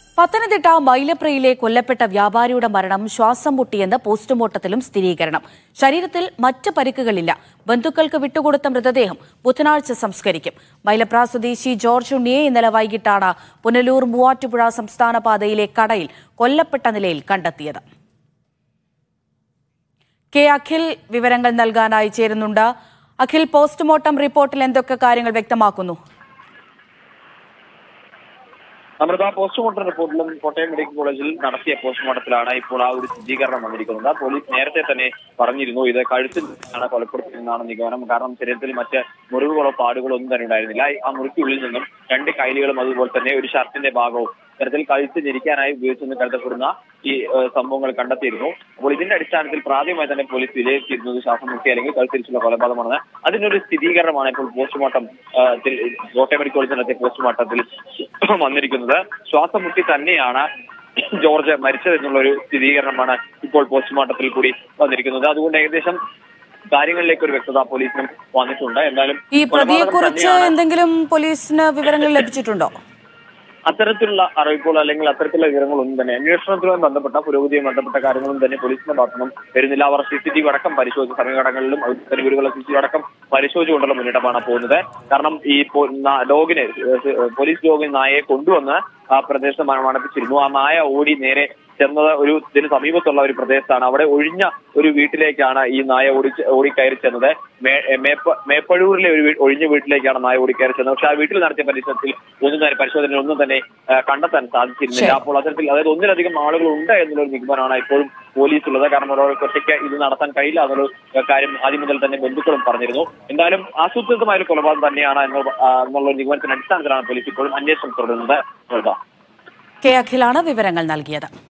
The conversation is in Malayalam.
പത്തനംതിട്ട മൈലപ്രയിലെ കൊല്ലപ്പെട്ട വ്യാപാരിയുടെ മരണം ശ്വാസം മുട്ടിയെന്ന് പോസ്റ്റ്മോർട്ടത്തിലും സ്ഥിരീകരണം ശരീരത്തിൽ മറ്റ് പരിക്കുകളില്ല ബന്ധുക്കൾക്ക് വിട്ടുകൊടുത്ത മൃതദേഹം ബുധനാഴ്ച സംസ്കരിക്കും മൈലപ്ര സ്വദേശി ജോർജ് ഉണ്ണിയെ ഇന്നലെ വൈകിട്ടാണ് പുനലൂർ മൂവാറ്റുപുഴ സംസ്ഥാന പാതയിലെ കടയിൽ കൊല്ലപ്പെട്ട നിലയിൽ കണ്ടെത്തിയത് കെ അഖിൽ വിവരങ്ങൾ നൽകാനായി ചേരുന്നുണ്ട് അഖിൽ പോസ്റ്റ്മോർട്ടം റിപ്പോർട്ടിൽ എന്തൊക്കെ കാര്യങ്ങൾ വ്യക്തമാക്കുന്നു അമൃത പോസ്റ്റ്മോർട്ടം റിപ്പോർട്ടിലും കോട്ടയം മെഡിക്കൽ കോളേജിൽ നടത്തിയ പോസ്റ്റ്മോർട്ടത്തിലാണ് ഇപ്പോൾ ആ ഒരു സ്ഥിരീകരണം വന്നിരിക്കുന്നത് പോലീസ് നേരത്തെ തന്നെ പറഞ്ഞിരുന്നു ഇത് കഴുത്തിൽ ആണ് കൊലപ്പെടുത്തിയതെന്നാണ് നിഗമനം കാരണം ശരീരത്തിൽ മറ്റ് മുറിവുകളോ പാടുകളോ ഒന്നും തന്നെ ഉണ്ടായിരുന്നില്ല ആ മുറിക്കുള്ളിൽ നിന്നും രണ്ട് കൈലികളും അതുപോലെ തന്നെ ഒരു ഷർട്ടിന്റെ ഭാഗവും ഇത്തരത്തിൽ കഴുത്ത് ഞെരിക്കാനായി ഉപയോഗിച്ചെന്ന് കരുതപ്പെടുന്ന ഈ ഏഹ്, സംഭവങ്ങൾ കണ്ടെത്തിയിരുന്നു അപ്പോൾ ഇതിന്റെ അടിസ്ഥാനത്തിൽ പ്രാഥമികമായി തന്നെ പോലീസ് വിലയിരുത്തിയിരുന്നത് ശ്വാസം മുട്ടി അല്ലെങ്കിൽ കഴുത്തിരിച്ചുള്ള കൊലപാതകമാണെന്ന് അതിനൊരു സ്ഥിരീകരണമാണ് ഇപ്പോൾ പോസ്റ്റ്മോർട്ടം ഏഹ്, ത്തിൽ കോട്ടയം മെഡിക്കൽ കോളേജിൽ നടത്തിയ പോസ്റ്റ്മോർട്ടത്തിൽ വന്നിരിക്കുന്നത് ശ്വാസം മുട്ടി തന്നെയാണ് ജോർജ് മരിച്ചതെന്നുള്ള ഒരു സ്ഥിരീകരണമാണ് ഇപ്പോൾ പോസ്റ്റ്മോർട്ടത്തിൽ കൂടി വന്നിരിക്കുന്നത് അതുകൊണ്ട് ഏകദേശം കാര്യങ്ങളിലേക്ക് ഒരു വ്യക്തത പോലീസിനും വന്നിട്ടുണ്ട് എന്നാലും ഈ പ്രതിയെ കൊലപാതകം കുറിച്ച് തന്നെയാണ് എന്തെങ്കിലും പോലീസിന് വിവരങ്ങൾ ലഭിച്ചിട്ടുണ്ടോ അത്തരത്തിലുള്ള അറിയിപ്പുകൾ അല്ലെങ്കിൽ അത്തരത്തിലുള്ള വിവരങ്ങളൊന്നും തന്നെ അന്വേഷണത്തുമായി ബന്ധപ്പെട്ട പുരോഗതിയുമായി ബന്ധപ്പെട്ട കാര്യങ്ങളും തന്നെ പോലീസിന്റെ ഭാഗത്തുനിന്നും വരുന്നില്ല അവർ സി സി ടി വി അടക്കം പരിശോധിച്ച് സമയഘടകങ്ങളിലും അതുപോലെ വീടുകളിലെ സി സി ടി വി അടക്കം പരിശോധിച്ചുകൊണ്ടുള്ള മുന്നേറ്റമാണ് പോകുന്നത് കാരണം ഈ പോ- ന- ഡോഗിനെ ഏഹ്, പോലീസ് ഡോഗിന് നായയെ കൊണ്ടുവന്ന് ആ പ്രദേശത്ത് മ- മണപ്പിച്ചിരുന്നു ആ നായ ഓടി നേരെ ചെന്നത് ഒരു ഇതിന് സമീപത്തുള്ള ഒരു പ്രദേശത്താണ് അവിടെ ഒഴിഞ്ഞ ഒരു വീട്ടിലേക്കാണ് ഈ നായ ഓടി ഓടിക്കയറി ചെന്നത് മേ- മേപ്പ- മേപ്പഴൂരിലെ ഒരു വീ- ഒഴിഞ്ഞ വീട്ടിലേക്കാണ് നായ ഓടിക്കയറി ചെന്നത് പക്ഷെ ആ വീട്ടിൽ നടത്തിയ പരിസരത്തിൽ ഒന്നും തന്നെ പരിശോധനയിൽ ഒന്നും തന്നെ ആ, കണ്ടെത്താൻ സാധിച്ചിരുന്നില്ല ശരി. അപ്പോൾ അത്തരത്തിൽ അതായത് ഒന്നിലധികം ആളുകൾ ഉണ്ട് എന്നുള്ള ഒരു നിഗമനമാണ് ഇപ്പോഴും പോലീസ് ഉള്ളത് കാരണം ഒരാൾക്ക് ഒറ്റയ്ക്ക് ഇത് നടത്താൻ കഴിയില്ല എന്നുള്ള കാര്യം ആദ്യം മുതൽ തന്നെ ബന്ധുക്കളും പറഞ്ഞിരുന്നു എന്തായാലും ആസൂത്രിതമായ ഒരു കൊലപാതകം തന്നെയാണ് എന്നുള്ള ആ, എന്നുള്ള ഒരു നിഗമനത്തിന്റെ അടിസ്ഥാനത്തിലാണ് പോലീസ് ഇപ്പോഴും അന്വേഷണം തുടരുന്നത് കെ അഖിലാണ് വിവരങ്ങൾ നൽകിയത്